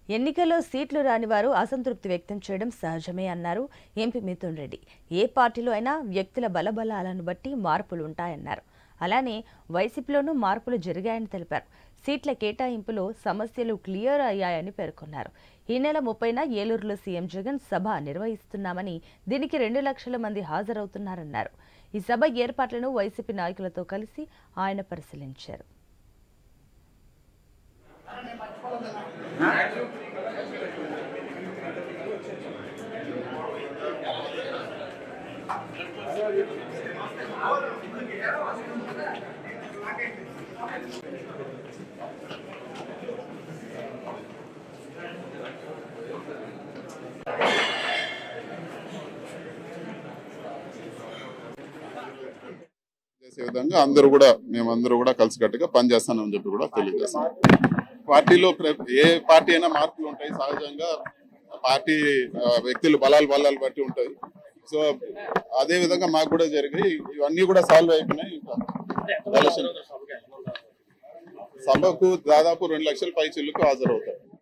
ఎన్నికల్లో సీట్లు రాని వారు అసంతృప్తి వ్యక్తం చేయడం సహజమే అన్నారు ఎంపీ మిథున్ రెడ్డి ఏ పార్టీలో అయినా వ్యక్తుల బలబలాలను బట్టి మార్పులు ఉంటాయన్నారు అలానే వైసీపీలోనూ మార్పులు జరిగాయని తెలిపారు సీట్ల కేటాయింపులో సమస్యలు క్లియర్ అయ్యాయని పేర్కొన్నారు ఈ నెల ముప్పైన ఏలూరులో సీఎం జగన్ సభ నిర్వహిస్తున్నామని దీనికి రెండు లక్షల మంది హాజరవుతున్నారన్నారు ఈ సభ ఏర్పాట్లను వైసీపీ నాయకులతో కలిసి ఆయన పరిశీలించారు చేసే విధంగా అందరూ కూడా మేమందరూ కూడా కలిసికట్టుగా పనిచేస్తానని చెప్పి కూడా తెలియజేస్తాం పార్టీలో ప్ర- ఏ పార్టీ అయినా మార్పులు ఉంటాయి సహజంగా పార్టీ ఆ, వ్యక్తులు బలాలు బలాలు బట్టి ఉంటాయి సో అదే విధంగా మాకు కూడా జరిగాయి ఇవన్నీ కూడా సాల్వ్ అయిపోయినాయి ఇంకా ఎలక్షన్ సభకు దాదాపు రెండు లక్షల పై చిల్లుకు హాజరవుతారు